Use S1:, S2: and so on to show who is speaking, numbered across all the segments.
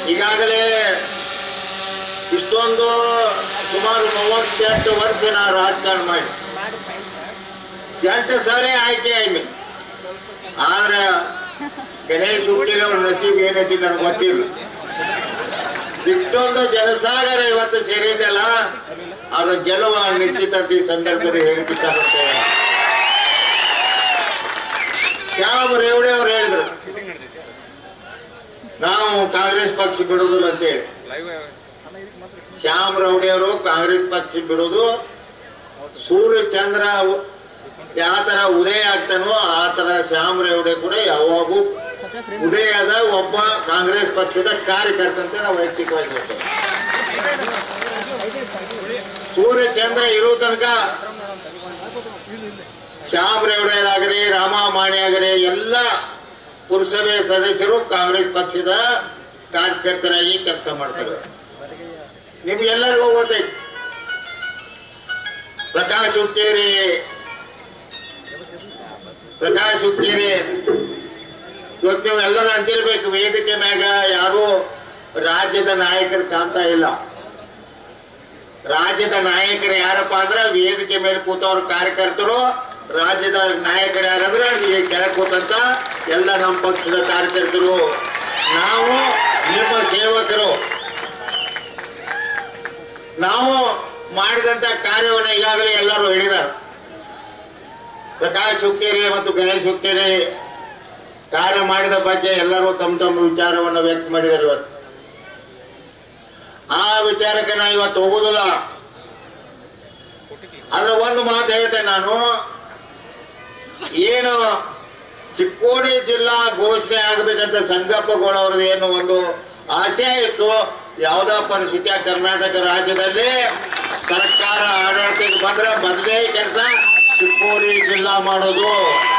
S1: ಈಗಾಗಲೇ ಇಷ್ಟೊಂದು ಸುಮಾರು ಮೂವತ್ತೆಂಟು ವರ್ಷ ನಾ ರಾಜಕಾರಣ ಮಾಡಿ ಎಂಟು ಸಾರಿ ಆಯ್ಕೆ ಆಯ್ತು ಆದ್ರೆ ಗಣೇಶ್ ಹುಟ್ಟಿರೋ ನಸೀಬ್ ಏನೈತಿ ನನಗೆ ಗೊತ್ತಿಲ್ಲ ಇಷ್ಟೊಂದು ಜನಸಾಗರ ಇವತ್ತು ಸೇರಿದೆಲ್ಲ ಅದು ಗೆಲುವ ನಿಶ್ಚಿತ ಈ ಸಂದರ್ಭದಲ್ಲಿ ಹೇಳಿಬಿಟ್ಟಾಗುತ್ತೆ ಯಾವ ರೇವಡೆ ಅವ್ರು ಹೇಳಿದ್ರು ನಾವು ಕಾಂಗ್ರೆಸ್ ಪಕ್ಷ ಬಿಡುವುದಿಲ್ಲ ಅಂತೇಳಿ ಶ್ಯಾಮ್ ರೌಡಿ ಅವರು ಕಾಂಗ್ರೆಸ್ ಪಕ್ಷ ಬಿಡೋದು ಸೂರ್ಯ ಚಂದ್ರ ಯಾವ ತರ ಉದಯ ಆಗ್ತಾನೋ ಆ ತರ ಶ್ಯಾಮ್ ರೇವಡೆ ಕೂಡ ಯಾವಾಗೂ ಉದಯದ ಒಬ್ಬ ಕಾಂಗ್ರೆಸ್ ಪಕ್ಷದ ಕಾರ್ಯಕರ್ತ ಅಂತ ನಾವು ವೈಯಕ್ತಿಕವಾಗಿ ಹೇಳ್ತೇವೆ ಸೂರ್ಯ ಚಂದ್ರ ಇರೋ ತನಕ ಶ್ಯಾಮ್ ರೇವಡೆಯರಾಗಲಿ ರಾಮ ಮಾಣಿ ಆಗಲಿ ಎಲ್ಲ ಪುರಸಭೆ ಸದಸ್ಯರು ಕಾಂಗ್ರೆಸ್ ಪಕ್ಷದ ಕಾರ್ಯಕರ್ತರಾಗಿ ಕೆಲಸ ಮಾಡ್ತಾರೆ ನಿಮ್ಗೆಲ್ಲರಿಗೂ ಗೊತ್ತೈತಿ ಪ್ರಕಾಶ್ ಹುಕ್ಕೇರಿ ಪ್ರಕಾಶ್ ಹುಕ್ಕೇರಿ ಇವತ್ತು ನೀವು ಎಲ್ಲರೂ ಅಂತಿರ್ಬೇಕು ವೇದಿಕೆ ಮ್ಯಾಗ ಯಾರು ರಾಜ್ಯದ ನಾಯಕರು ಕಾಣ್ತಾ ಇಲ್ಲ ರಾಜ್ಯದ ನಾಯಕರು ಯಾರಪ್ಪ ಅಂದ್ರೆ ವೇದಿಕೆ ಮೇಲೆ ಕೂತವ್ರ ಕಾರ್ಯಕರ್ತರು ರಾಜ್ಯದ ನಾಯಕರು ಯಾರಂದ್ರೆ ಈ ಕೆಳಗೆ ಕೂತಂತ ಎಲ್ಲ ನಮ್ಮ ಪಕ್ಷದ ಕಾರ್ಯಕರ್ತರು ನಾವು ನಿಮ್ಮ ಸೇವಕರು ನಾವು ಮಾಡಿದಂತ ಕಾರ್ಯವನ್ನು ಈಗಾಗಲೇ ಎಲ್ಲರೂ ಹೇಳಿದ್ದಾರೆ ಪ್ರಕಾಶ್ ಹುಕ್ಕೇರಿ ಮತ್ತು ಗಣೇಶ್ ಹುಕ್ಕೇರಿ ಕಾರ್ಯ ಮಾಡಿದ ಬಗ್ಗೆ ಎಲ್ಲರೂ ತಮ್ಮ ತಮ್ಮ ವಿಚಾರವನ್ನು ವ್ಯಕ್ತ ಮಾಡಿದ್ದಾರೆ ಇವತ್ತು ಆ ವಿಚಾರಕ್ಕೆ ನಾ ಇವತ್ತು ಹೋಗುದಿಲ್ಲ ಆದ್ರೆ ಒಂದು ಮಾತು ಹೇಳ್ತೇನೆ ನಾನು ಏನು ಚಿಕ್ಕೋಡಿ ಜಿಲ್ಲಾ ಘೋಷಣೆ ಆಗಬೇಕಂತ ಸಂಗಪ್ಪಗಳವ್ರದ್ದು ಏನು ಒಂದು ಆಸೆ ಇತ್ತು ಯಾವುದೋ ಪರಿಸ್ಥಿತಿಯ ಕರ್ನಾಟಕ ರಾಜ್ಯದಲ್ಲಿ ಸರ್ಕಾರ ಆಡಳಿತಕ್ಕೆ ಬಂದ್ರೆ ಮೊದಲೇ ಕೆಲಸ ಚಿಕ್ಕೋಡಿ ಜಿಲ್ಲಾ ಮಾಡೋದು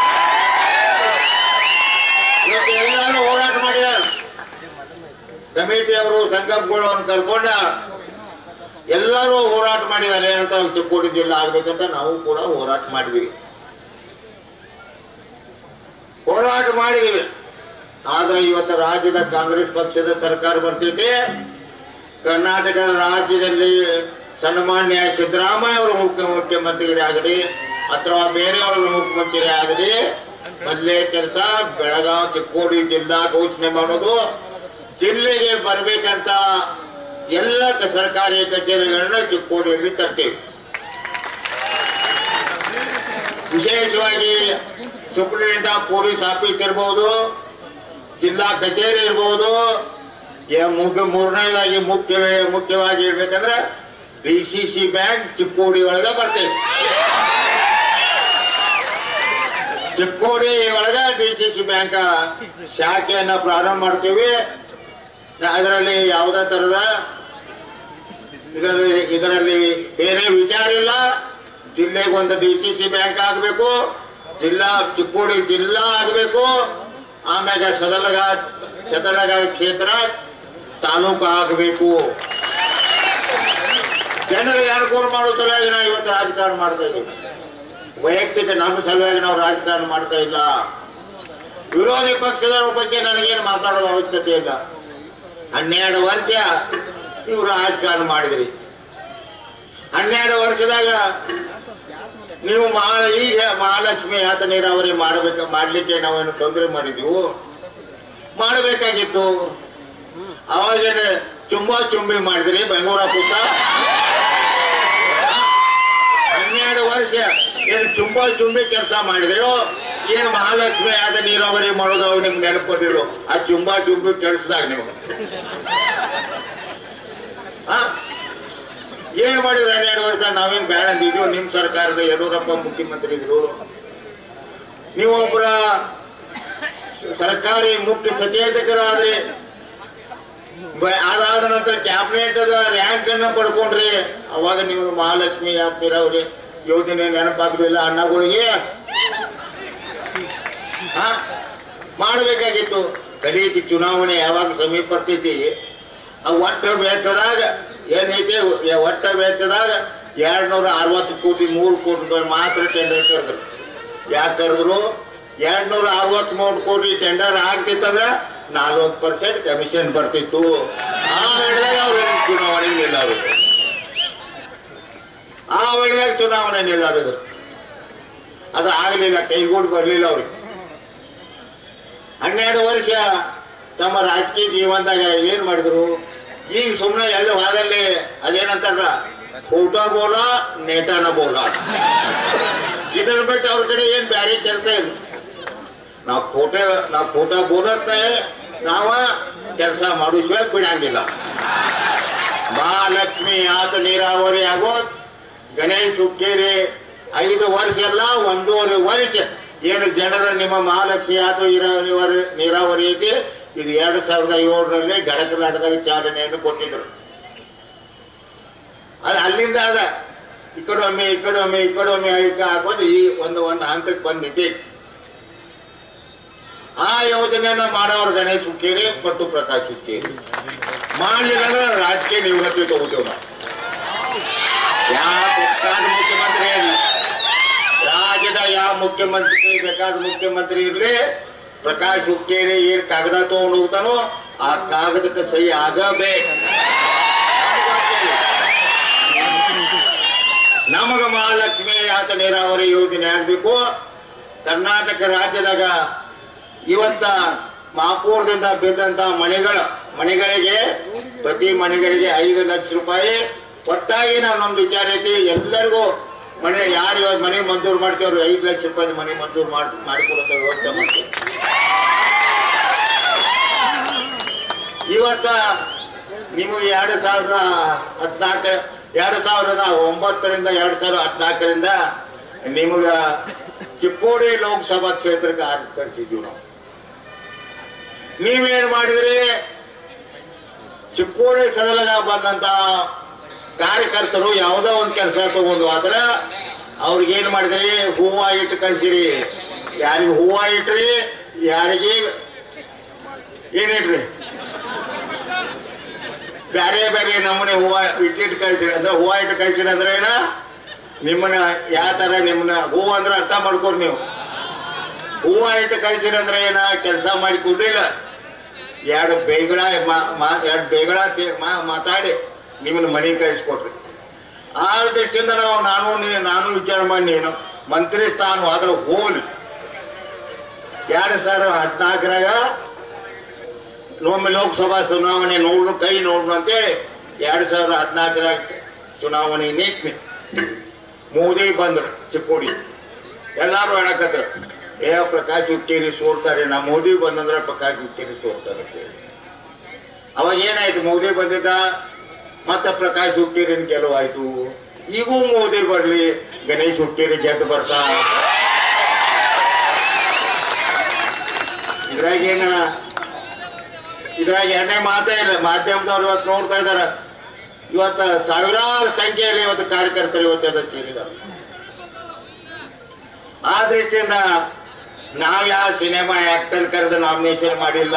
S1: ಇವತ್ತು ಎಲ್ಲರೂ ಹೋರಾಟ ಮಾಡಿದ್ದಾರೆ ಕಮಿಟಿಯವರು ಸಂಗಪ್ಪಗಳವ್ರನ್ನ ಕರ್ಕೊಂಡ ಎಲ್ಲರೂ ಹೋರಾಟ ಮಾಡಿದ್ದಾರೆ ಏನಂತ ಚಿಕ್ಕೋಡಿ ಜಿಲ್ಲಾ ಆಗ್ಬೇಕಂತ ನಾವು ಕೂಡ ಹೋರಾಟ ಮಾಡಿದ್ವಿ ಹೋರಾಟ ಮಾಡಿದೀವಿ ಆದ್ರೆ ಇವತ್ತು ರಾಜ್ಯದ ಕಾಂಗ್ರೆಸ್ ಪಕ್ಷದ ಸರ್ಕಾರ ಬರ್ತೈತೆ ಕರ್ನಾಟಕ ರಾಜ್ಯದಲ್ಲಿ ಸನ್ಮಾನ್ಯ ಸಿದ್ದರಾಮಯ್ಯ ಅವರು ಮುಖ್ಯ ಮುಖ್ಯಮಂತ್ರಿ ಆಗಲಿ ಅಥವಾ ಬೇರೆಯವರು ಮುಖ್ಯಮಂತ್ರಿ ಆಗಲಿ ಮೊದಲೇ ಕೆಲಸ ಬೆಳಗಾವಿ ಚಿಕ್ಕೋಡಿ ಜಿಲ್ಲಾ ಘೋಷಣೆ ಮಾಡೋದು ಜಿಲ್ಲೆಗೆ ಬರ್ಬೇಕಂತ ಎಲ್ಲ ಕ- ಸರ್ಕಾರಿ ಕಚೇರಿಗಳನ್ನ ಚಿಕ್ಕೋಡಿಯಲ್ಲಿ ತರ್ತೀವಿ ವಿಶೇಷವಾಗಿ ಸುಪ್ರೀಂಟೆಂಡೆಂಟ್ ಆಫ್ ಪೊಲೀಸ್ ಆಫೀಸ್ ಇರ್ಬೋದು ಜಿಲ್ಲಾ ಕಚೇರಿ ಇರ್ಬೋದು ಯ- ಮುಖ್ಯ ಮೂರನೇದಾಗಿ ಮುಖ್ಯ ಮುಖ್ಯವಾಗಿ ಇರ್ಬೇಕಂದ್ರೆ D C C bank Chikkodi ಒಳಗ ಬರ್ತೈತಿ ಚಿಕ್ಕೋಡಿ ಒಳಗ ಡಿ ಸಿ ಸಿ ಬ್ಯಾಂಕ್ ಶಾಖೆಯನ್ನ ಪ್ರಾರಂಭ ಮಾಡ್ತೀವಿ ಅದರಲ್ಲಿ ಯಾವುದೇ ತರದ ಇದರಲ್ಲಿ ಇದರಲ್ಲಿ ಬೇರೆ ವಿಚಾರ ಇಲ್ಲ ಜಿಲ್ಲೆಗೆ ಒಂದು ಡಿ ಸಿ ಸಿ ಬ್ಯಾಂಕ್ ಆಗಬೇಕು ಜಿಲ್ಲಾ ಚಿಕ್ಕೋಡಿ ಜಿಲ್ಲಾ ಆಗಬೇಕು ಆಮ್ಯಾಗ ಸದಲಗ ಸದಲಗ ಕ್ಷೇತ್ರ ತಾಲೂಕು ಆಗಬೇಕು ಜನರಿಗೆ ಅನುಕೂಲ ಮಾಡೋ ಸಲುವಾಗಿ ನಾವು ಇವತ್ತು ರಾಜಕಾರಣ ಮಾಡ್ತಾ ಇದ್ದೀವಿ ವೈಯಕ್ತಿಕ ನಮ್ಮ ಸಲುವಾಗಿ ನಾವು ರಾಜಕಾರಣ ಮಾಡ್ತಾ ಇಲ್ಲ ವಿರೋಧಿ ಪಕ್ಷದ ಬಗ್ಗೆ ನನಗೇನು ಮಾತಾಡೋದು ಅವಶ್ಯಕತೆ ಇಲ್ಲ ಹನ್ನೆರಡು ವರ್ಷ ಇವ್ರು ರಾಜಕಾರಣ ಮಾಡಿದ್ರಿ ಹನ್ನೆರಡು ವರ್ಷದಾಗ ನೀವು ಮಹಾ ಈಗ ಮಹಾಲಕ್ಷ್ಮಿ ಯಾತ ನೀರಾವರಿ ಮಾಡಬೇಕ ಮಾಡ್ಲಿಕ್ಕೆ ನಾವೇನು ತೊಂದರೆ ಮಾಡಿದ್ವು ಮಾಡಬೇಕಾಗಿತ್ತು ಅವಾಗೇನು ಚುಂಬ ಚುಂಬಿ ಮಾಡಿದ್ರಿ ಬೆಂಗಳೂರ ಪುಟ್ಟ ಹನ್ನೆರಡು ವರ್ಷ ಏನು ಚುಂಬ ಚುಂಬಿ ಕೆಲಸ ಮಾಡಿದ್ರು ಏನು ಮಹಾಲಕ್ಷ್ಮಿ ಯಾತ ನೀರಾವರಿ ಮಾಡೋದು ಅವ್ ನಿಮ್ಗೆ ನೆನಪದಿರು ಆ ಚುಂಬ ಚುಂಬಿ ಕೆಡಿಸ್ದಾಗ ನೀವು ಹಾ ಏನ್ ಮಾಡಿದ್ರು ಹನ್ನೆರಡು ವರ್ಷ ನಾವೇನ್ ಬೇಡ ಅಂದಿದ್ವು ನಿಮ್ ಸರ್ಕಾರದ ಯಡಿಯೂರಪ್ಪ ಮುಖ್ಯಮಂತ್ರಿ ಇದ್ರು ನೀವೊಬ್ಬರ ಸರ್ಕಾರಿ ಮುಖ್ಯ ಸಚೇತಕರಾದ್ರಿ ಬ- ಅದಾದ ನಂತರ ಕ್ಯಾಬಿನೆಟ್ ರ್ಯಾಂಕ್ ಅನ್ನ ಪಡ್ಕೊಂಡ್ರಿ ಅವಾಗ ನೀವು ಮಹಾಲಕ್ಷ್ಮಿ ಯಾಕೆ ನೀರಾವರಿ ಯೋಜನೆ ನೆನಪಾಗ್ಲಿಲ್ಲ ಅಣ್ಣಗಳಿಗೆ ಹಾ ಮಾಡಬೇಕಾಗಿತ್ತು ಕಡೆಗೆ ಚುನಾವಣೆ ಯಾವಾಗ ಸಮೀಪ ಬರ್ತೈತಿ ಆ ಒಟ್ಟ ವೆಚ್ಚದಾಗ ಏನೈತಿ ಯ- ಒಟ್ಟ ವೆಚ್ಚದಾಗ ಎರಡ್ ನೂರ ಅರವತ್ತು ಕೋಟಿ ಮೂರು ಕೋಟಿ ರೂಪಾಯಿ ಮಾತ್ರ ಟೆಂಡರ್ ಕರೆದ್ರು ಯಾಕೆ ಕರೆದ್ರು ಎರಡ್ ನೂರ ಅರವತ್ತ್ ಮೂರು ಕೋಟಿ ಟೆಂಡರ್ ಆಗ್ತಿತ್ತಂದ್ರ ನಲ್ವತ್ತು ಪರ್ಸೆಂಟ್ ಕಮಿಷನ್ ಬರ್ತಿತ್ತು ಆ ವೇಳೆದಾಗ ಅವ್ರು ಚುನಾವಣೆ ನಿಲ್ಲೋರು ಆ ವೇಳೆದಾಗ ಚುನಾವಣೆ ನಿಲ್ಲೋರು ಅದು ಆಗಲಿಲ್ಲ ಕೈಗೂಡ್ ಬರಲಿಲ್ಲ ಅವ್ರಿಗೆ ಹನ್ನೆರಡು ವರ್ಷ ತಮ್ಮ ರಾಜಕೀಯ ಜೀವನದಾಗ ಏನ್ ಮಾಡಿದ್ರು ಈಗ ಸುಮ್ಮನೆ ಎಲ್ಲಿ ವಾದಲ್ಲಿ ಅದೇನಂತಾರ ಊಟ ಬೋಲ ನೇಟಾನ ಬೋಲ ಇದನ್ನ ಬಿಟ್ಟು ಅವ್ರ ಕಡೆ ಏನ್ ಬ್ಯಾರೆ ಕೆಲಸ ಇಲ್ಲ ನಾವು ಫೋಟೋ ನಾವು ಫೋಟೋ ಬೋಲತ್ತೆ ನಾವ ಕೆಲಸ ಮಾಡಿಸುವ ಬಿಡಂಗಿಲ್ಲ ಮಹಾಲಕ್ಷ್ಮಿ ಆತ ನೀರಾವರಿ ಆಗೋದ್ ಗಣೇಶ್ ಹುಕ್ಕೇರಿ ಐದು ವರ್ಷ ಎಲ್ಲ ಒಂದೂವರೆ ವರ್ಷ ಏನು ಜನರ ನಿಮ್ಮ ಮಹಾಲಕ್ಷ್ಮಿ ಆತ ನೀರಾವರಿ ನೀರಾವರಿ ಐತಿ ಇದು ಎರಡ್ ಸಾವಿರದ ಏಳರಲ್ಲಿ ಗಡಕನಾಟದಾಗ ಚಾಲನೆಯನ್ನು ಕೊಟ್ಟಿದ್ರು ಅದು ಅಲ್ಲಿಂದ ಅದ ಈ ಕಡೆ ಒಮ್ಮೆ ಈ ಕಡೆ ಒಮ್ಮೆ ಈ ಕಡೆ ಒಮ್ಮೆ ಐಕ ಹಾಕೊಂಡು ಈ ಒಂದು ಒಂದು ಹಂತಕ್ಕೆ ಬಂದಿದೆ ಆ ಯೋಜನೆಯನ್ನ ಮಾಡೋರು ಗಣೇಶ್ ಹುಕ್ಕೇರಿ ಮತ್ತು ಪ್ರಕಾಶ್ ಹುಕ್ಕೇರಿ ಮಾಡಲಿಲ್ಲ ಅಂದ್ರೆ ರಾಜಕೀಯ ನಿವೃತ್ತಿ ತಗೋತೀವಿ ನಾವು ಯಾವ ಪಕ್ಷಾದ ಮುಖ್ಯಮಂತ್ರಿ ಇರಲಿ ರಾಜ್ಯದ ಯಾವ ಮುಖ್ಯಮಂತ್ರಿ ಬೇಕಾದ ಮುಖ್ಯಮಂತ್ರಿ ಇರ್ಲಿ ಪ್ರಕಾಶ್ ಹುಕ್ಕೇರಿ ಏನ್ ಕಾಗದ ತಗೊಂಡು ಹೋಗ್ತಾನೋ ಆ ಕಾಗದಕ್ಕೆ ಸಹಿ ಆಗಬೇಕು ನಮಗ ಮಹಾಲಕ್ಷ್ಮಿ ಆತ ನೀರಾವರಿ ಯೋಜನೆ ಆಗ್ಬೇಕು ಕರ್ನಾಟಕ ರಾಜ್ಯದಾಗ ಇವತ್ತ ಮಹಾಪೂರ್ದಿಂದ ಬಿದ್ದಂತ ಮನೆಗಳ ಮನೆಗಳಿಗೆ ಪ್ರತಿ ಮನೆಗಳಿಗೆ ಐದು ಲಕ್ಷ ರೂಪಾಯಿ ಒಟ್ಟಾಗಿ ನಾವು ನಮ್ದು ವಿಚಾರ ಐತಿ ಎಲ್ಲರಿಗೂ ಮನೆ ಯಾರು ಇವಾಗ ಮನೆ ಮಂಜೂರು ಮಾಡ್ತೇವ್ರು ಐದು ಲಕ್ಷ ರೂಪಾಯಿ ಮನೆ ಮಂಜೂರು ಮಾಡಿ ಮಾಡಿಕೊಡುವಂತ ವ್ಯವಸ್ಥೆ ಮಾಡ್ತೀವಿ ಇವತ್ತ ನಿಮಗೆ ಎರಡು ಸಾವಿರದ ಹದಿನಾಲ್ಕ ಎರಡು ಸಾವಿರದ ಒಂಬತ್ತರಿಂದ ಎರಡು ಸಾವಿರದ ಹದಿನಾಲ್ಕರಿಂದ ನಿಮಗ ಚಿಕ್ಕೋಡಿ ಲೋಕಸಭಾ ಕ್ಷೇತ್ರಕ್ಕೆ ಆರಿಸಿ ಕಳಿಸಿದ್ವಿ ನಾವು ನೀವೇನ್ ಮಾಡಿದ್ರಿ ಚಿಕ್ಕೋಡಿ ಸದಲಗ ಬಂದಂತ ಕಾರ್ಯಕರ್ತರು ಯಾವುದೋ ಒಂದು ಕೆಲಸ ತಗೊಂಡು ಆದ್ರ ಅವ್ರಿಗೆ ಏನ್ ಮಾಡಿದ್ರಿ ಹೂವ ಇಟ್ಟು ಕಳ್ಸಿರಿ ಯಾರಿಗೆ ಹೂವ ಇಟ್ರಿ ಯಾರಿಗೆ ಏನಿಟ್ರಿ ಬೇರೆ ಬೇರೆ ನಮೂನೆ ಹೂವ ಇಟ್ಟಿಟ್ಟು ಕಳ್ಸಿರಿ ಅಂದ್ರೆ ಹೂವ ಇಟ್ಟು ಕಳ್ಸಿರಿ ಅಂದ್ರೆ ಏನ ನಿಮ್ಮನ್ನ ಯಾವ ತರ ನಿಮ್ಮನ್ನ ಹೂವ ಅಂದ್ರೆ ಅರ್ಥ ಮಾಡ್ಕೊರಿ ನೀವು ಹೂವ ಇಟ್ಟು ಕಳ್ಸಿರಿ ಅಂದ್ರೆ ಏನ ಕೆಲಸ ಮಾಡಿ ಕೊಡ್ಲಿಲ್ಲ ಎರಡು ಬೇಗಳ ಎರಡು ಬೇಗಳ ತಿ- ಮಾ- ಮಾತಾಡಿ ನಿಮ್ಮನ್ನ ಮನೆಗೆ ಕಳಿಸ್ಕೊಟ್ರಿ ಆ ದೃಷ್ಟಿಯಿಂದ ನಾವು ನಾನು ನೀ- ನಾನು ವಿಚಾರ ಮಾಡಿ ನೀನು ಮಂತ್ರಿ ಸ್ಥಾನ ಆದ್ರೆ ಹೋಗ್ಲಿ ಎರಡು ಸಾವಿರ ಹದಿನಾಲ್ಕರಾಗ ಒಮ್ಮೆ ಲೋಕಸಭಾ ಚುನಾವಣೆ ನೋಡ್ರು ಕೈ ನೋಡ್ರು ಅಂತೇಳಿ ಎರಡ್ ಸಾವಿರದ ಹದಿನಾಲ್ಕರಾಗ ಚುನಾವಣೆ ನೀತಿ ಮೋದಿ ಬಂದ್ರು ಚಿಕ್ಕೋಡಿ ಎಲ್ಲಾರು ಹೇಳಕತ್ರ ಏ ಪ್ರಕಾಶ್ ಹುಕ್ಕೇರಿ ಸೋರ್ತಾರೆ ನಾ ಮೋದಿ ಬಂದಂದ್ರ ಪ್ರಕಾಶ್ ಹುಕ್ಕೇರಿ ಸೋರ್ತಾರೆ ಅಂತೇಳಿ. ಅವಾಗ ಏನಾಯ್ತು ಮೋದಿ ಬಂದಿದ್ದ ಮತ್ತೆ ಪ್ರಕಾಶ್ ಹುಕ್ಕೇರಿನ ಗೆಲುವಾಯ್ತು ಈಗೂ ಮೋದಿ ಬರ್ಲಿ ಗಣೇಶ್ ಹುಕ್ಕೇರಿ ಗೆದ್ದು ಬರ್ತಾ ಇದ್ರಾಗೇನ ಇದ್ರಾಗ ಎರಡನೇ ಮಾತೇ ಇಲ್ಲ ಮಾಧ್ಯಮದವ್ರು ಇವತ್ತು ನೋಡ್ತಾ ಇದಾರ ಇವತ್ತ ಸಾವಿರಾರು ಸಂಖ್ಯೆಯಲ್ಲಿ ಇವತ್ತು ಕಾರ್ಯಕರ್ತರು ಇವತ್ತು ಅದು ಸೇರಿದ್ದಾರೆ ಆ ದೃಷ್ಟಿಯಿಂದ ನಾವ್ ಯಾವ ಸಿನಿಮಾ ಆಕ್ಟರ್ ಕರೆದು ನಾಮಿನೇಷನ್ ಮಾಡಿಲ್ಲ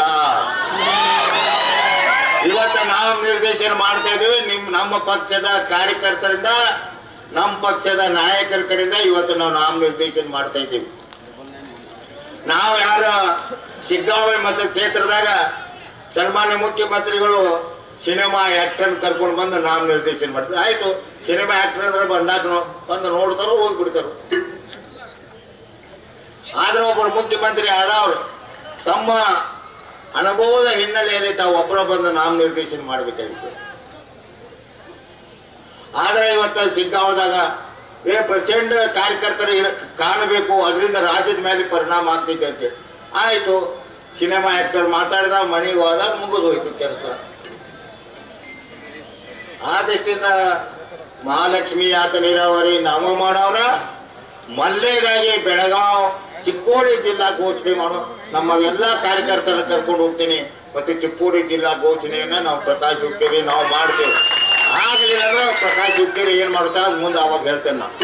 S1: ಇವತ್ತ ನಾವು ನಿರ್ದೇಶನ ಮಾಡ್ತಾ ಇದೀವಿ ನಿಮ್ ನಮ್ಮ ಪಕ್ಷದ ಕಾರ್ಯಕರ್ತರಿಂದ ನಮ್ಮ ಪಕ್ಷದ ನಾಯಕರ ಕಡೆಯಿಂದ ಇವತ್ತು ನಾವು ನಾಮ ನಿರ್ದೇಶನ ಮಾಡ್ತಾ ಇದ್ದೀವಿ ನಾವು ಯಾರ ಶಿಗ್ಗಾಂವಿ ಮತ್ತು ಕ್ಷೇತ್ರದಾಗ ಸನ್ಮಾನ್ಯ ಮುಖ್ಯಮಂತ್ರಿಗಳು ಸಿನಿಮಾ ಆಕ್ಟರ್ ಕರ್ಕೊಂಡು ಬಂದು ನಾಮ ನಿರ್ದೇಶನ ಮಾಡ್ತಾರೆ ಆಯ್ತು ಸಿನಿಮಾ ಆಕ್ಟರ್ ಅಂದ್ರೆ ಬಂದಾಗ ನೋ- ಬಂದು ನೋಡ್ತಾರೋ ಹೋಗ್ಬಿಡ್ತಾರೋ ಆದ್ರೆ ಒಬ್ಬರು ಮುಖ್ಯಮಂತ್ರಿ ಆದವರು ತಮ್ಮ ಅನುಭವದ ಹಿನ್ನೆಲೆಯಲ್ಲಿ ತಾವು ಒಬ್ಬರ ಬಂದು ನಾಮ ನಿರ್ದೇಶನ ಮಾಡಬೇಕಾಗಿತ್ತು ಆದ್ರೆ ಇವತ್ತ ಸಿಗ್ಗಾಂವದಾಗ ಏ ಪ್ರಚಂಡ ಕಾರ್ಯಕರ್ತರು ಇರ- ಕಾಣಬೇಕು ಅದರಿಂದ ರಾಜ್ಯದ ಮೇಲೆ ಪರಿಣಾಮ ಆಗ್ತೈತೆ ಅಂತ ಆಯ್ತು ಸಿನಿಮಾ ಆಕ್ಟರ್ ಮಾತಾಡಿದ ಮನೆಗೆ ಹೋದ ಮುಗಿದು ಹೋಯ್ತು ಕೆಲಸ ಆ ದೃಷ್ಟಿಯಿಂದ ಮಹಾಲಕ್ಷ್ಮಿ ಆತ ನೀರಾವರಿ ನಾಮ ಮಾಡವ್ರ ಮಲ್ಲೇಗಾಗಿ ಬೆಳಗಾವ್ ಚಿಕ್ಕೋಡಿ ಜಿಲ್ಲಾ ಘೋಷಣೆ ಮಾಡೋ ನಮ್ಮ ಎಲ್ಲಾ ಕಾರ್ಯಕರ್ತರ ಕರ್ಕೊಂಡು ಹೋಗ್ತೀನಿ ಮತ್ತೆ ಚಿಕ್ಕೋಡಿ ಜಿಲ್ಲಾ ಘೋಷಣೆಯನ್ನ ನಾವು ಪ್ರಕಾಶ್ ಹುಕ್ಕೇರಿ ನಾವು ಮಾಡ್ತೇವೆ ಆಗಲಿಲ್ಲ ಅಂದ್ರೆ ಪ್ರಕಾಶ್ ಹುಕ್ಕೇರಿ ಏನ್ ಮಾಡ್ತಾ ಮುಂದೆ ಅವಾಗ ಹೇಳ್ತೇನೆ ನಾವು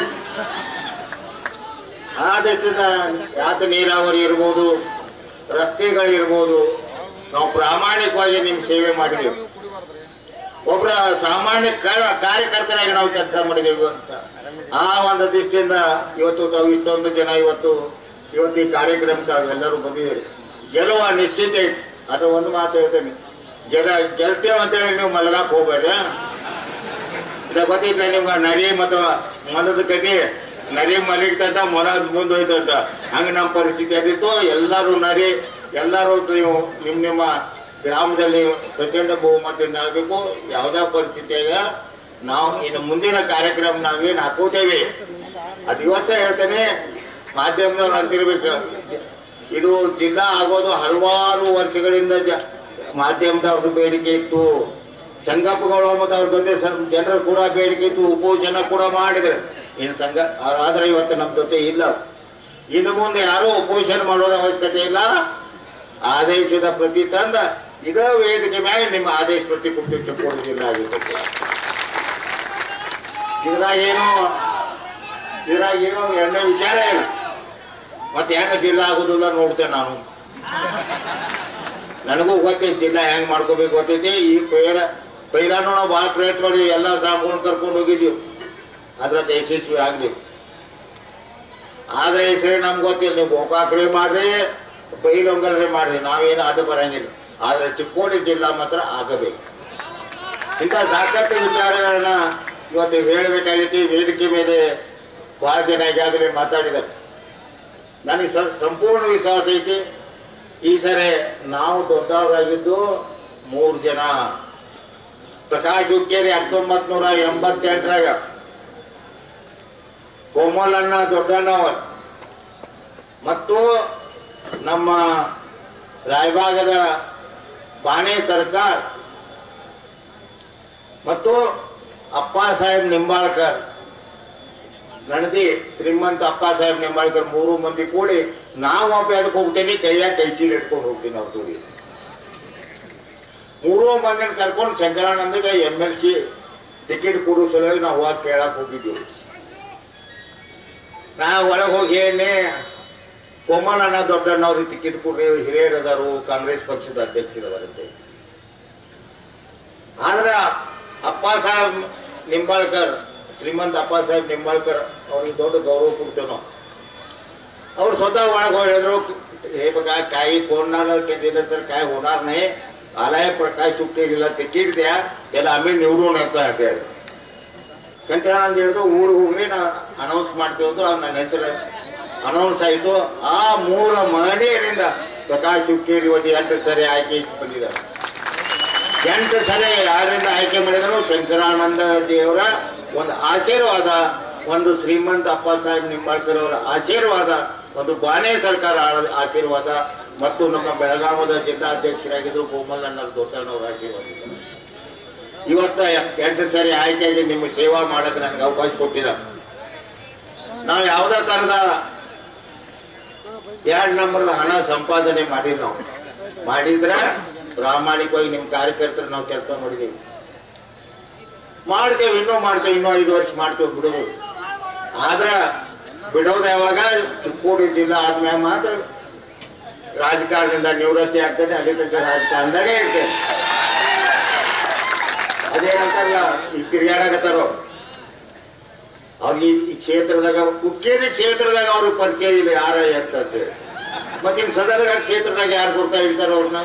S1: ಆ ದೃಷ್ಟಿಯಿಂದ ಯಾತ ನೀರಾವರಿ ಇರ್ಬೋದು ರಸ್ತೆಗಳಿರ್ಬೋದು ನಾವು ಪ್ರಾಮಾಣಿಕವಾಗಿ ನಿಮ್ ಸೇವೆ ಮಾಡಿದೆವು ಒಬ್ಬರ ಸಾಮಾನ್ಯ ಕ- ಕಾರ್ಯಕರ್ತರಾಗಿ ನಾವು ಕೆಲಸ ಮಾಡಿದೆವು ಅಂತ ಆ ಒಂದು ದೃಷ್ಟಿಯಿಂದ ಇವತ್ತು ತಾವು ಇಷ್ಟೊಂದು ಜನ ಇವತ್ತು ಇವತ್ತು ಈ ಕಾರ್ಯಕ್ರಮ ತಾವೆಲ್ಲರೂ ಬಂದಿದ್ದೀರಿ ಗೆಲುವ ನಿಶ್ಚಿತ ಐತಿ ಅದು ಒಂದು ಮಾತು ಹೇಳ್ತೇನೆ ಗೆರ ಗೆಲ್ತೇವೆ ಅಂತೇಳಿ ನೀವು ಮಲಗಾಕ್ ಹೋಗ್ಬೇಡ್ರಿ ಇದು ಗೊತ್ತಿಲ್ಲ ನಿಮ್ಗೆ ನರಿ ಮತ್ತು ಮೊಲದ ಕತಿ ನರಿ ಮಲಗ್ತಂತ ಮೊಲ ಮುಂದೆ ಹೋಯ್ತಂತ ಹಂಗೆ ನಮ್ಮ ಪರಿಸ್ಥಿತಿ ಅದಿತ್ತು ಎಲ್ಲರೂ ನರಿ ಎಲ್ಲರೂ ನೀವು ನಿಮ್ಮ ನಿಮ್ಮ ಗ್ರಾಮದಲ್ಲಿ ಪ್ರಚಂಡ ಬಹುಮತದಿಂದ ಆಗಬೇಕು ಯಾವುದೇ ಪರಿಸ್ಥಿತಿಯಾಗ ನಾವು ಇನ್ನು ಮುಂದಿನ ಕಾರ್ಯಕ್ರಮ ನಾವೇನು ಹಾಕೋತೇವೆ ಅದು ಇವತ್ತೇ ಹೇಳ್ತೇನೆ ಮಾಧ್ಯಮದವ್ರು ಅಂತಿರ್ಬೇಕು ಇದು ಜಿಲ್ಲಾ ಆಗೋದು ಹಲವಾರು ವರ್ಷಗಳಿಂದ ಜ- ಮಾಧ್ಯಮದವ್ರದ್ದು ಬೇಡಿಕೆ ಇತ್ತು ಸಂಘಪಗಳು ಮತ್ತು ಅವ್ರ ಜೊತೆ ಸ- ಜನರು ಕೂಡ ಬೇಡಿಕೆ ಇತ್ತು ಉಪೋಷಣ ಕೂಡ ಮಾಡಿದ್ರು ಇನ್ನು ಸಂಘ ಆದ್ರೆ ಇವತ್ತು ನಮ್ಮ ಜೊತೆ ಇಲ್ಲ ಇನ್ನು ಮುಂದೆ ಯಾರೂ ಉಪೋಷಣ ಮಾಡೋದ ಅವಶ್ಯಕತೆ ಇಲ್ಲ ಆದೇಶದ ಪ್ರತಿ ತಂದ ಇದೇ ವೇದಿಕೆ ಮೇಲೆ ನಿಮ್ಮ ಆದೇಶ ಪ್ರತಿ ಕುಟುಂಬಕ್ಕೆ ಕೊಡುವುದಿಲ್ಲ ಆಗಿರ್ತದೆ ಇದ್ರಾಗ ಏನು ಇದ್ರಾಗ ಏನೋ ಎರಡನೇ ವಿಚಾರ ಇಲ್ಲ ಮತ್ತೆ ಹೆಂಗ ಜಿಲ್ಲಾ ಆಗುದಿಲ್ಲ ನೋಡ್ತೇನೆ ನಾನು ನನಗೂ ಗೊತ್ತೈತಿ ಜಿಲ್ಲಾ ಹೆಂಗ್ ಮಾಡ್ಕೋಬೇಕು ಗೊತ್ತೈತಿ ಈ ಪೈರ ಪೈರಾನು ನಾವು ಭಾಳ ಪ್ರಯತ್ನ ಮಾಡಿದ್ವಿ ಎಲ್ಲ ಸಾಂಬ್ಕೊಂಡು ಕರ್ಕೊಂಡು ಹೋಗಿದ್ವಿ ಅದ್ರದ್ದು ಯಶಸ್ವಿ ಆಗ್ಲಿ ಆದ್ರೆ ಹೆಸರೇ ನಮ್ಗೆ ಗೊತ್ತಿಲ್ಲ ನೀವು ಗೋಕಾಕ್ರೆ ಮಾಡ್ರಿ ಬೈಲೊಂಗಲ್ರೆ ಮಾಡ್ರಿ ನಾವೇನು ಅದು ಬರಂಗಿಲ್ಲ ಆದ್ರೆ ಚಿಕ್ಕೋಡಿ ಜಿಲ್ಲಾ ಮಾತ್ರ ಆಗಬೇಕು ಇಂಥ ಸಾಕಷ್ಟು ವಿಚಾರಗಳನ್ನ ಇವತ್ತು ಹೇಳಬೇಕಾಗಿತ್ತು ವೇದಿಕೆ ಮೇಲೆ ಬಹಳ ಜನ ಈಗಾಗಲೇ ಮಾತಾಡಿದ್ದಾರೆ ನನಗೆ ಸ- ಸಂಪೂರ್ಣ ವಿಶ್ವಾಸ ಐತಿ ಈ ಸರಿ ನಾವು ದೊಡ್ಡವರಾಗಿದ್ದು ಮೂರು ಜನ ಪ್ರಕಾಶ್ ಹುಕ್ಕೇರಿ ಹತ್ತೊಂಬತ್ ನೂರ ಎಂಬತ್ತೆಂಟರಾಗ ಕೋಮಲಣ್ಣ ದೊಡ್ಡಣ್ಣವರ್ ಮತ್ತು ನಮ್ಮ ರಾಯಭಾಗದ ಬಾಣೆ ಸರ್ಕಾರ್ ಮತ್ತು ಅಪ್ಪ ಸಾಹೇಬ್ ನಿಂಬಾಳ್ಕರ್ ಗಣತಿ ಶ್ರೀಮಂತ ಅಪ್ಪ ಸಾಹೇಬ್ ನಿಂಬಾಳ್ಕರ್ ಮೂರು ಮಂದಿ ಕೂಡಿ ನಾವು ಒಬ್ಬ ಅದಕ್ಕೆ ಹೋಗ್ತೇನೆ ಕೈಯಾಗ ಕೈ ಚೀಲ ಇಟ್ಕೊಂಡು ಹೋಗ್ತೀನಿ ಅವ್ರ ಜೋಡಿ ಮೂರು ಮಂದಿನ ಕರ್ಕೊಂಡು ಶಂಕರಾನಂದಗೆ ಎಮ್ ಎಲ್ ಸಿ ಟಿಕೆಟ್ ಕೊಡೋ ಸಲುವಾಗಿ ನಾವು ಹೋಗಿ ಕೇಳಕ್ ಹೋಗಿದ್ದೀವಿ ನಾ ಒಳಗೆ ಹೋಗಿ ಹೇಳಿ ಕೊಮ್ಮನಣ್ಣ ದೊಡ್ಡಣ್ಣವ್ರಿಗೆ ಟಿಕೆಟ್ ಕೊಡ್ರಿ ಹಿರಿಯರದಾರು ಕಾಂಗ್ರೆಸ್ ಪಕ್ಷದ ಅಧ್ಯಕ್ಷರವರಂತೆ ಆದ್ರೆ ಅಪ್ಪ ಸಾಹೇಬ್ ನಿಂಬಾಳ್ಕರ್ ಶ್ರೀಮಂತ ಅಪ್ಪ ಸಾಹೇಬ್ ನಿಂಬಾಳ್ಕರ್ ಅವ್ರಿಗೆ ದೊಡ್ಡ ಗೌರವ ಕೊಡ್ತೇವೆ ನಾವು ಅವ್ರು ಸ್ವತಃ ಒಳಗೆ ಹೇಳಿದ್ರು हे बघा काही कोणाला केलेलं तर काय होणार नाही आलाय प्रकाश हुक्केरीला तिकीट द्या त्याला आम्ही निवडून येतो ಅಂತ ಹೇಳಿ ಕಂಠಾನಂದ ಹೇಳಿದ್ರು ಊರಿಗೆ ಹೋಗ್ರಿ ನಾ ಅನೌನ್ಸ್ ಮಾಡ್ತೀವಿ ಅಂತ ನನ್ನ ಹೆಸರು ಅನೌನ್ಸ್ ಆಯಿತು ಆ ಮೂಲ ಮಹನೀಯರಿಂದ ಪ್ರಕಾಶ್ ಹುಕ್ಕೇರಿ ಇವತ್ತು ಎಂಟು ಸರಿ ಆಯ್ಕೆ ಬಂದಿದ್ದಾರೆ ಎಂಟು ಸರಿ ಯಾರಿಂದ ಆಯ್ಕೆ ಮಾಡಿದ್ರು ಶಂಕರಾನಂದ ದೇವರ ಒಂದು ಆಶೀರ್ವಾದ ಒಂದು ಶ್ರೀಮಂತ ಅಪ್ಪ ಸಾಹೇಬ್ ನಿಂಬಾಳ್ಕರ್ ಅವರ ಆಶೀರ್ವಾದ ಒಂದು ಬಾಣೆ ಸರ್ಕಾರ ಆಳ- ಆಶೀರ್ವಾದ ಮತ್ತು ನಮ್ಮ ಬೆಳಗಾವದ ಜಿಲ್ಲಾಧ್ಯಕ್ಷರಾಗಿದ್ರು ಗೋಮಲ್ಲಣ್ಣ ದೊಡ್ಡಣ್ಣವ್ರ ಆಶೀರ್ವಾದ ಇವತ್ತ ಎಂಟು ಸರಿ ಆಯ್ಕೆಯಾಗಿ ನಿಮ್ಮ ಸೇವಾ ಮಾಡಕ್ಕೆ ನನಗೆ ಅವಕಾಶ ಕೊಟ್ಟಿಲ್ಲ ನಾವು ಯಾವುದೇ ತರದ ಎರಡು ನಂಬರ್ದ ಹಣ ಸಂಪಾದನೆ ಮಾಡಿಲ್ಲ ನಾವು ಮಾಡಿದ್ರ ಪ್ರಾಮಾಣಿಕವಾಗಿ ನಿಮ್ಮ ಕಾರ್ಯಕರ್ತರು ನಾವು ಕೆಲಸ ಮಾಡಿದ್ದೀವಿ ಮಾಡ್ತೇವೆ ಇನ್ನೂ ಮಾಡ್ತೇವೆ ಇನ್ನೂ ಐದು ವರ್ಷ ಮಾಡ್ತೇವೆ ಬಿಡುವುದು ಆದ್ರ ಬಿಡೋದು ಯಾವಾಗ ಚಿಕ್ಕೋಡಿ ಜಿಲ್ಲಾ ಆದ್ಮೇಲೆ ಮಾತ್ರ ರಾಜಕಾರಣದಿಂದ ನಿವೃತ್ತಿ ಆಗ್ತದೆ ಅಲ್ಲಿ ತನಕ ರಾಜಕಾರಣದಾಗೆ ಇರ್ತೇನೆ ಅದೇನಂತಾರಲ್ಲ ಈ ತಿರ್ಗಾಡಕತ್ತಾರೋ ಅವ್ರಿಗೆ ಈ- ಈ ಕ್ಷೇತ್ರದಾಗ ಹುಕ್ಕೇರಿ ಕ್ಷೇತ್ರದಾಗ ಅವ್ರಿಗೆ ಪರಿಚಯ ಇಲ್ಲ ಯಾರ ಅಂತ ಹೇಳಿ ಮತ್ತೆ ಇನ್ನು ಸದರ್ಗ ಕ್ಷೇತ್ರದಾಗ ಯಾರು ಗೊತ್ತಾ ಇರ್ತಾರ ಅವ್ರನ್ನ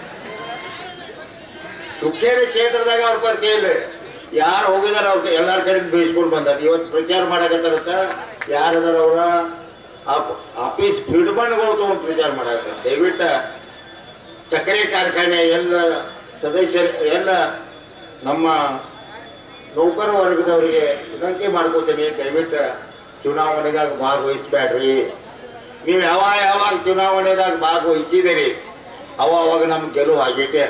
S1: ಹುಕ್ಕೇರಿ ಕ್ಷೇತ್ರದಾಗ ಅವ್ರ ಪರಿಚಯ ಇಲ್ಲ ಯಾರು ಹೋಗಿದಾರ ಅವ್ರ ಎಲ್ಲಾರ ಕಡೆ ಬೇಯಿಸ್ಕೊಂಡು ಬಂದಾರ ಇವತ್ತು ಪ್ರಚಾರ ಮಾಡಕತ್ತಾರತ್ತ ಯಾರದಾರ ಅವ್ರ ಆಫೀಸ್ ಫಿಡ್ಮನ್ಗಳು ತಗೊಂಡು ಪ್ರಚಾರ ಮಾಡಕತ್ತಾರ ದಯವಿಟ್ಟು ಸಕ್ಕರೆ ಕಾರ್ಖಾನೆ ಎಲ್ಲ ಸದಸ್ಯರು ಎಲ್ಲ ನಮ್ಮ ನೌಕರ ವರ್ಗದವರಿಗೆ ವಿನಂತಿ ಮಾಡ್ಕೋತೀನಿ ದಯವಿಟ್ಟು ಚುನಾವಣೆದಾಗ ಭಾಗವಹಿಸ್ಬೇಡ್ರಿ ನೀವು ಯಾವ ಯಾವಾಗ ಚುನಾವಣೆದಾಗ ಭಾಗವಹಿಸಿದಿರಿ ಅವ ಅವಾಗ ನಮ್ಗೆ ಗೆಲುವು ಆಗೈತೆ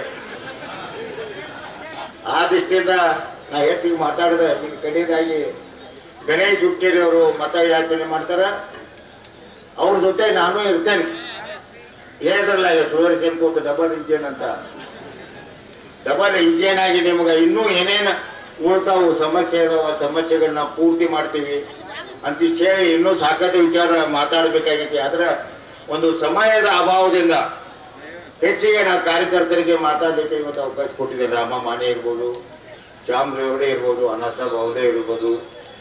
S1: ಆ ದೃಷ್ಟಿಯಿಂದ ನಾ ಹೆಚ್ಚಿಗೆ ಮಾತಾಡಿದೆ ನಿಮ್ಮ ಕಡೆದಾಗಿ ಗಣೇಶ್ ಹುಕ್ಕೇರಿ ಅವರು ಮತ ಯಾಚನೆ ಮಾಡ್ತಾರ ಅವ್ರ ಜೊತೆ ನಾನು ಇರ್ತೇನೆ ಹೇಳಿದ್ರಲ್ಲ ಈಗ ಸುದರ್ಶನ್ ಕೋಟ್ ಡಬಲ್ ಇಂಜಿನ್ ಅಂತ ಡಬಲ್ ಇಂಜಿನ್ ಆಗಿ ನಿಮ್ಗೆ ಇನ್ನೂ ಏನೇನು ಉಳ್ತಾವು ಸಮಸ್ಯೆ ಇದಾವ ಆ ಸಮಸ್ಯೆಗಳನ್ನ ಪೂರ್ತಿ ಮಾಡ್ತೀವಿ ಅಂತ ಹೇಳಿ ಇನ್ನೂ ಸಾಕಷ್ಟು ವಿಚಾರ ಮಾತಾಡಬೇಕಾಗೈತಿ ಆದ್ರೆ ಒಂದು ಸಮಯದ ಅಭಾವದಿಂದ ಹೆಚ್ಚಿಗೆ ನಾವು ಕಾರ್ಯಕರ್ತರಿಗೆ ಮಾತಾಡಲಿಕ್ಕೆ ಇವತ್ತು ಅವಕಾಶ ಕೊಟ್ಟಿದ್ದೇನೆ ರಾಮ ಮಾನೆ ಇರ್ಬೋದು ಶ್ಯಾಮ್ ರೇವಡೆ ಇರ್ಬೋದು ಅನಸಾಬ್ ಅವರೇ ಇರ್ಬೋದು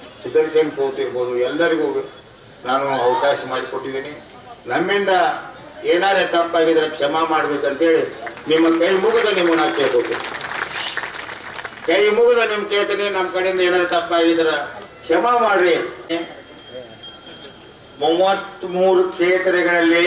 S1: ಸುದರ್ಶನ್ ಕೋತ್ ಇರ್ಬೋದು ಎಲ್ಲರಿಗೂ ನಾನು ಅವಕಾಶ ಮಾಡಿಕೊಟ್ಟಿದ್ದೀನಿ ನಮ್ಮಿಂದ ಏನಾರೇ ತಪ್ಪಾಗಿದ್ರೆ ಕ್ಷಮಾ ಮಾಡ್ಬೇಕಂತೇಳಿ ನಿಮ್ಮ ಕೈ ಮುಗಿದು ನಿಮ್ಮನ್ನ ಕೇಳ್ಬೇಕು ಕೈ ಮುಗಿದು ನಿಮ್ ಕೇಳ್ತೀನಿ ನಮ್ಮ ಕಡೆಯಿಂದ ಏನಾದ್ರು ತಪ್ಪಾಗಿದ್ರ ಕ್ಷಮಾ ಮಾಡ್ರಿ ಮೂವತ್ತ್ ಮೂರು ಕ್ಷೇತ್ರಗಳಲ್ಲಿ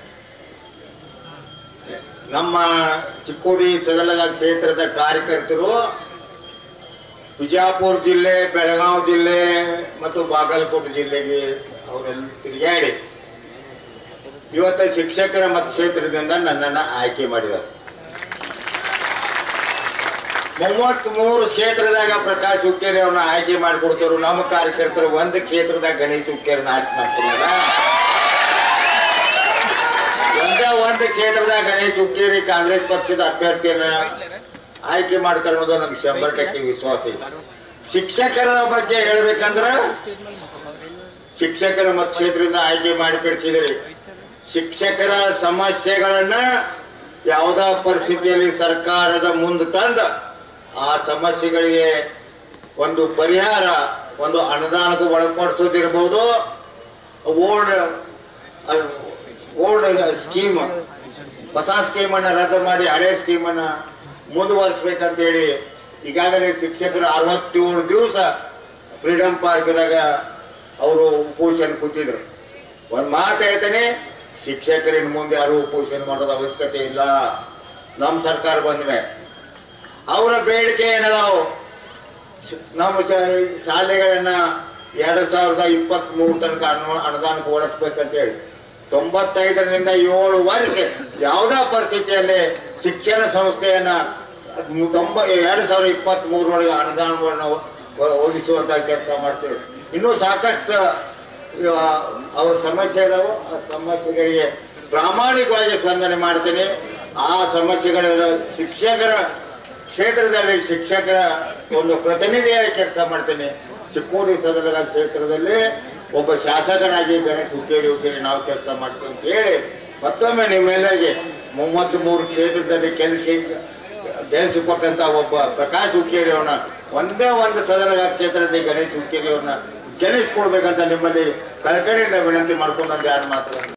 S1: ನಮ್ಮ ಚಿಕ್ಕೋಡಿ ಸದಲಗ ಕ್ಷೇತ್ರದ ಕಾರ್ಯಕರ್ತರು ಬಿಜಾಪುರ ಜಿಲ್ಲೆ ಬೆಳಗಾವಿ ಜಿಲ್ಲೆ ಮತ್ತು ಬಾಗಲಕೋಟೆ ಜಿಲ್ಲೆಗೆ ಅವರೆಲ್ಲ ತಿರುಗಾಡಿ ಇವತ್ತು ಶಿಕ್ಷಕರ ಮತಕ್ಷೇತ್ರದಿಂದ ನನ್ನನ್ನು ಆಯ್ಕೆ ಮಾಡಿದ್ದಾರೆ ಮೂವತ್ತ್ ಮೂರು ಕ್ಷೇತ್ರದಾಗ ಪ್ರಕಾಶ್ ಹುಕ್ಕೇರಿ ಅವ್ರನ್ನ ಆಯ್ಕೆ ಮಾಡಿಕೊಡ್ತಾರೆ ನಮ್ಮ ಕಾರ್ಯಕರ್ತರು ಒಂದು ಕ್ಷೇತ್ರದಾಗ ಗಣೇಶ್ ಹುಕ್ಕೇರಿನ ಆಯ್ಕೆ ಮಾಡ್ಕೊಡಲ್ಲ ಒಂದೇ ಒಂದು ಕ್ಷೇತ್ರದಾಗ ಗಣೇಶ್ ಹುಕ್ಕೇರಿ ಕಾಂಗ್ರೆಸ್ ಪಕ್ಷದ ಅಭ್ಯರ್ಥಿಯನ್ನ ಆಯ್ಕೆ ಮಾಡ್ತಾರೆ ಅನ್ನೋದು ನಮ್ಗೆ ಶಂಬರ್ ಟಕ್ಕೆ ವಿಶ್ವಾಸ ಇದೆ ಶಿಕ್ಷಕರ ಬಗ್ಗೆ ಹೇಳ್ಬೇಕಂದ್ರ ಶಿಕ್ಷಕರ ಮತಕ್ಷೇತ್ರದಿಂದ ಆಯ್ಕೆ ಮಾಡಿ ಕಳಿಸಿದ್ರಿ ಶಿಕ್ಷಕರ ಸಮಸ್ಯೆಗಳನ್ನ ಯಾವುದೋ ಪರಿಸ್ಥಿತಿಯಲ್ಲಿ ಸರ್ಕಾರದ ಮುಂದೆ ತಂದ ಆ ಸಮಸ್ಯೆಗಳಿಗೆ ಒಂದು ಪರಿಹಾರ ಒಂದು ಅನುದಾನಕ್ಕೆ ಒಳಪಡಿಸೋದಿರ್ಬೋದು ಓಲ್ಡ್ ಓಲ್ಡ್ ಸ್ಕೀಮ್ ಹೊಸ ಸ್ಕೀಮನ್ನು ರದ್ದು ಮಾಡಿ ಹಳೆ ಸ್ಕೀಮನ್ನ ಮುಂದುವರಿಸ್ಬೇಕಂತೇಳಿ ಈಗಾಗಲೇ ಶಿಕ್ಷಕರು ಅರವತ್ತೇಳು ದಿವಸ ಫ್ರೀಡಂ ಪಾರ್ಕ್ದಾಗ ಅವರು ಉಪೋಷಣೆ ಕೂತಿದ್ರು ಒಂದು ಮಾತು ಹೇಳ್ತೇನೆ ಶಿಕ್ಷಕರಿನ ಮುಂದೆ ಯಾರು ಉಪೋಷಣೆ ಮಾಡೋದು ಅವಶ್ಯಕತೆ ಇಲ್ಲ ನಮ್ಮ ಸರ್ಕಾರ ಬಂದ ಮೇಲೆ ಅವರ ಬೇಡಿಕೆ ಏನದಾವು ಶ- ನಮ್ಮ ಶ- ಶಾಲೆಗಳನ್ನ ಎರಡ್ ಸಾವಿರದ ಇಪ್ಪತ್ತ್ ಮೂರು ತನಕ ಅನು- ಅನುದಾನಕ್ಕೆ ಓಡಿಸ್ಬೇಕಂತ ಹೇಳಿ ತೊಂಬತ್ತೈದರಿಂದ ಏಳು ವರ್ಷ ಯಾವುದೇ ಪರಿಸ್ಥಿತಿಯಲ್ಲಿ ಶಿಕ್ಷಣ ಸಂಸ್ಥೆಯನ್ನ ಮು- ತೊಂಬ ಎರಡ್ ಸಾವಿರದ ಇಪ್ಪತ್ತ್ ಮೂರರೊಳಗೆ ಅನುದಾನವನ್ನು ಒ- ಒದಗಿಸುವಂತ ಕೆಲಸ ಮಾಡ್ತೇವೆ ಇನ್ನೂ ಸಾಕಷ್ಟು ಆ, ಅವ್ರ ಸಮಸ್ಯೆ ಇದಾವೆ ಆ ಸಮಸ್ಯೆಗಳಿಗೆ ಪ್ರಾಮಾಣಿಕವಾಗಿ ಸ್ಪಂದನೆ ಮಾಡ್ತೀನಿ ಆ ಸಮಸ್ಯೆಗಳ ಶಿಕ್ಷಕರ ಕ್ಷೇತ್ರದಲ್ಲಿ ಶಿಕ್ಷಕರ ಒಂದು ಪ್ರತಿನಿಧಿಯಾಗಿ ಕೆಲಸ ಮಾಡ್ತೇನೆ ಚಿಕ್ಕೋಡಿ ಸದನದ ಕ್ಷೇತ್ರದಲ್ಲಿ ಒಬ್ಬ ಶಾಸಕನಾಗಿ ಗಣೇಶ್ ಹುಕ್ಕೇರಿ ಹುಕ್ಕೇರಿ ನಾವು ಕೆಲಸ ಮಾಡ್ತೀವಿ ಅಂತ ಹೇಳಿ ಮತ್ತೊಮ್ಮೆ ನಿಮ್ಮೆಲ್ಲರಿಗೆ ಮೂವತ್ತ್ ಮೂರು ಕ್ಷೇತ್ರದಲ್ಲಿ ಕೆಲಸ ಗೆಲ್ಲಿಸಿಕೊಟ್ಟಂತ ಒಬ್ಬ ಪ್ರಕಾಶ್ ಹುಕ್ಕೇರಿ ಅವನ ಒಂದೇ ಒಂದು ಸದನದ ಕ್ಷೇತ್ರದಲ್ಲಿ ಗಣೇಶ್ ಹುಕ್ಕೇರಿ ಅವ್ರನ್ನ ಗೆಲ್ಲಿಸ್ಕೊಡ್ಬೇಕಂತ ನಿಮ್ಮಲ್ಲಿ ಕಳಕಳಿಯಿಂದ ವಿನಂತಿ ಮಾಡ್ಕೊಂಡಂತ ಯಾರು ಮಾತ್ರ